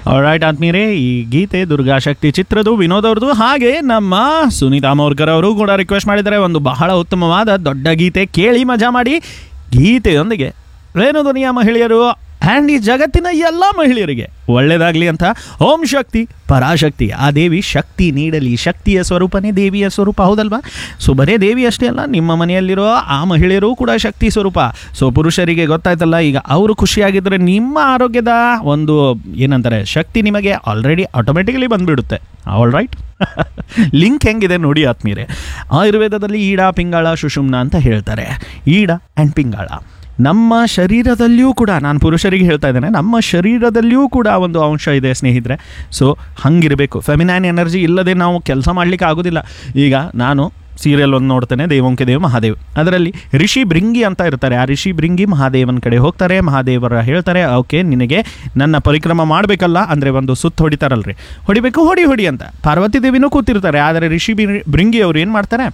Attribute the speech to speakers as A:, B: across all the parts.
A: right ಆತ್ಮೀಯರೇ ಈ ಗೀತೆ ದುರ್ಗಾಶಕ್ತಿ ಚಿತ್ರದ ವಿನೋದ್ ಅವ್ರದ್ದು ಹಾಗೆ ನಮ್ಮ ಸುನೀತಾ ಮೋರ್ಕರ್ ಅವರು ಕೂಡ ರಿಕ್ವೆಸ್ಟ್ ಮಾಡಿದ್ದಾರೆ ಒಂದು ಬಹಳ ಉತ್ತಮವಾದ ದೊಡ್ಡ ಗೀತೆ ಕೇಳಿ ಮಜಾ ಮಾಡಿ ಗೀತೆಯೊಂದಿಗೆ ರೇಣು ಧ್ವನಿಯ ಮಹಿಳೆಯರು ಆ್ಯಂಡ್ ಈ ಜಗತ್ತಿನ ಎಲ್ಲ ಮಹಿಳೆಯರಿಗೆ ಒಳ್ಳೆಯದಾಗಲಿ ಅಂತ ಓಂ ಶಕ್ತಿ ಪರಾಶಕ್ತಿ ಆ ದೇವಿ ಶಕ್ತಿ ನೀಡಲಿ ಶಕ್ತಿಯ ಸ್ವರೂಪನೇ ದೇವಿಯ ಸ್ವರೂಪ ಹೌದಲ್ವಾ ಸೊ ಬರೇ ದೇವಿ ಅಷ್ಟೇ ಅಲ್ಲ ನಿಮ್ಮ ಮನೆಯಲ್ಲಿರೋ ಆ ಮಹಿಳೆಯರು ಕೂಡ ಶಕ್ತಿ ಸ್ವರೂಪ ಸೊ ಪುರುಷರಿಗೆ ಗೊತ್ತಾಯ್ತಲ್ಲ ಈಗ ಅವರು ಖುಷಿಯಾಗಿದ್ದರೆ ನಿಮ್ಮ ಆರೋಗ್ಯದ ಒಂದು ಏನಂತಾರೆ ಶಕ್ತಿ ನಿಮಗೆ ಆಲ್ರೆಡಿ ಆಟೋಮೆಟಿಕಲಿ ಬಂದುಬಿಡುತ್ತೆ ಆಲ್ ರೈಟ್ ಲಿಂಕ್ ಹೆಂಗಿದೆ ನೋಡಿ ಆತ್ಮೀಯರೇ ಆಯುರ್ವೇದದಲ್ಲಿ ಈಡ ಪಿಂಗಾಳ ಸುಷುಮ್ನ ಅಂತ ಹೇಳ್ತಾರೆ ಈಡ ಆ್ಯಂಡ್ ಪಿಂಗಾಳ ನಮ್ಮ ಶರೀರದಲ್ಲಿಯೂ ಕೂಡ ನಾನು ಪುರುಷರಿಗೆ ಹೇಳ್ತಾ ಇದ್ದೇನೆ ನಮ್ಮ ಶರೀರದಲ್ಲಿಯೂ ಕೂಡ ಒಂದು ಅಂಶ ಇದೆ ಸ್ನೇಹಿತರೆ ಸೊ ಹಂಗಿರಬೇಕು ಫೆಮಿನೈನ್ ಎನರ್ಜಿ ಇಲ್ಲದೆ ನಾವು ಕೆಲಸ ಮಾಡಲಿಕ್ಕೆ ಆಗೋದಿಲ್ಲ ಈಗ ನಾನು ಸೀರಿಯಲ್ ಒಂದು ನೋಡ್ತೇನೆ ದೇವಂಕೆ ದೇವ್ ಮಹಾದೇವ್ ಅದರಲ್ಲಿ ರಿಷಿ ಭೃಂಗಿ ಅಂತ ಇರ್ತಾರೆ ಆ ರಿಷಿ ಭೃಂಗಿ ಮಹಾದೇವನ ಕಡೆ ಹೋಗ್ತಾರೆ ಮಹಾದೇವರ ಹೇಳ್ತಾರೆ ಓಕೆ ನಿನಗೆ ನನ್ನ ಪರಿಕ್ರಮ ಮಾಡಬೇಕಲ್ಲ ಅಂದರೆ ಒಂದು ಸುತ್ತು ಹೊಡಿತಾರಲ್ರಿ ಹೊಡಿಬೇಕು ಹೊಡಿ ಹೊಡಿ ಅಂತ ಪಾರ್ವತಿ ದೇವಿನೂ ಕೂತಿರ್ತಾರೆ ಆದರೆ ರಿಷಿ ಭೃ- ಭೃಂಗಿ ಅವ್ರು ಏನು ಮಾಡ್ತಾರೆ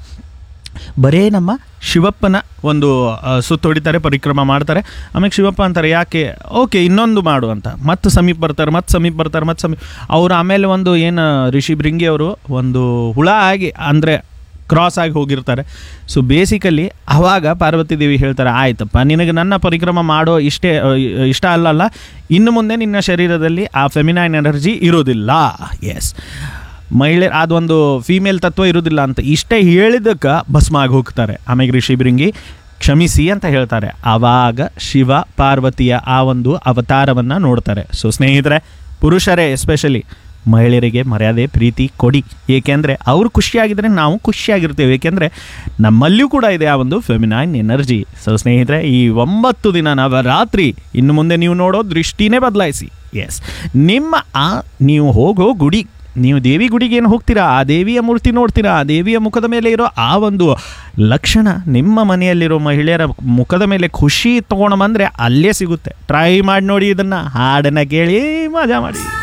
A: ಬರೇ ನಮ್ಮ ಶಿವಪ್ಪನ ಒಂದು ಆ, ಸುತ್ತು ಹೊಡಿತಾರೆ ಪರಿಕ್ರಮ ಮಾಡ್ತಾರೆ ಆಮೇಲೆ ಶಿವಪ್ಪ ಅಂತಾರೆ ಯಾಕೆ ಓಕೆ ಇನ್ನೊಂದು ಮಾಡು ಅಂತ ಮತ್ತೆ ಸಮೀಪ ಬರ್ತಾರೆ ಮತ್ತೆ ಸಮೀಪ ಬರ್ತಾರೆ ಮತ್ತೆ ಸಮೀಪ ಅವರು ಆಮೇಲೆ ಒಂದು ಏನು ರಿಷಿ ಭೃಂಗಿ ಅವರು ಒಂದು ಹುಳ ಆಗಿ ಅಂದರೆ ಕ್ರಾಸ್ ಆಗಿ ಹೋಗಿರ್ತಾರೆ ಸೊ ಬೇಸಿಕಲಿ ಆವಾಗ ಪಾರ್ವತಿ ದೇವಿ ಹೇಳ್ತಾರೆ ಆಯ್ತಪ್ಪ ನಿನಗೆ ನನ್ನ ಪರಿಕ್ರಮ ಮಾಡೋ ಇಷ್ಟೇ ಆ, ಇಷ್ಟ ಅಲ್ಲಲ್ಲ ಇನ್ನು ಮುಂದೆ ನಿನ್ನ ಶರೀರದಲ್ಲಿ ಆ ಫೆಮಿನೈನ್ ಎನರ್ಜಿ ಇರೋದಿಲ್ಲ ಎಸ್ ಮಹಿಳೆ ಅದೊಂದು ಫೀಮೇಲ್ ತತ್ವ ಇರೋದಿಲ್ಲ ಅಂತ ಇಷ್ಟೇ ಹೇಳಿದಕ್ಕೆ ಭಸ್ಮ ಆಗಿ ಹೋಗ್ತಾರೆ ಆಮೇಲೆ ಋಷಿ ಭೃಂಗಿ ಕ್ಷಮಿಸಿ ಅಂತ ಹೇಳ್ತಾರೆ ಆವಾಗ ಶಿವ ಪಾರ್ವತಿಯ ಆ ಒಂದು ಅವತಾರವನ್ನು ನೋಡ್ತಾರೆ ಸೊ ಸ್ನೇಹಿತರೆ ಪುರುಷರೇ ಎಸ್ಪೆಷಲಿ ಮಹಿಳೆಯರಿಗೆ ಮರ್ಯಾದೆ ಪ್ರೀತಿ ಕೊಡಿ ಏಕೆಂದರೆ ಅವರು ಖುಷಿಯಾಗಿದ್ದರೆ ನಾವು ಖುಷಿಯಾಗಿರ್ತೇವೆ ಏಕೆಂದರೆ ನಮ್ಮಲ್ಲಿಯೂ ಕೂಡ ಇದೆ ಆ ಒಂದು ಫೆಮಿನೈನ್ ಎನರ್ಜಿ ಸೊ ಸ್ನೇಹಿತರೆ ಈ ಒಂಬತ್ತು ದಿನ ನವರಾತ್ರಿ ಇನ್ನು ಮುಂದೆ ನೀವು ನೋಡೋ ದೃಷ್ಟಿನೇ ಬದಲಾಯಿಸಿ ಎಸ್ ನಿಮ್ಮ ಆ ನೀವು ಹೋಗೋ ಗುಡಿ ನೀವು ದೇವಿ ಗುಡಿಗೆ ಏನು ಹೋಗ್ತೀರಾ ಆ ದೇವಿಯ ಮೂರ್ತಿ ನೋಡ್ತೀರಾ ಆ ದೇವಿಯ ಮುಖದ ಮೇಲೆ ಇರೋ ಆ ಒಂದು ಲಕ್ಷಣ ನಿಮ್ಮ ಮನೆಯಲ್ಲಿರೋ ಮಹಿಳೆಯರ ಮುಖದ ಮೇಲೆ ಖುಷಿ ತೊಗೊಂಡು ಬಂದರೆ ಅಲ್ಲೇ ಸಿಗುತ್ತೆ ಟ್ರೈ ಮಾಡಿ ನೋಡಿ ಇದನ್ನು ಹಾಡನ್ನು ಕೇಳಿ ಮಜಾ ಮಾಡಿ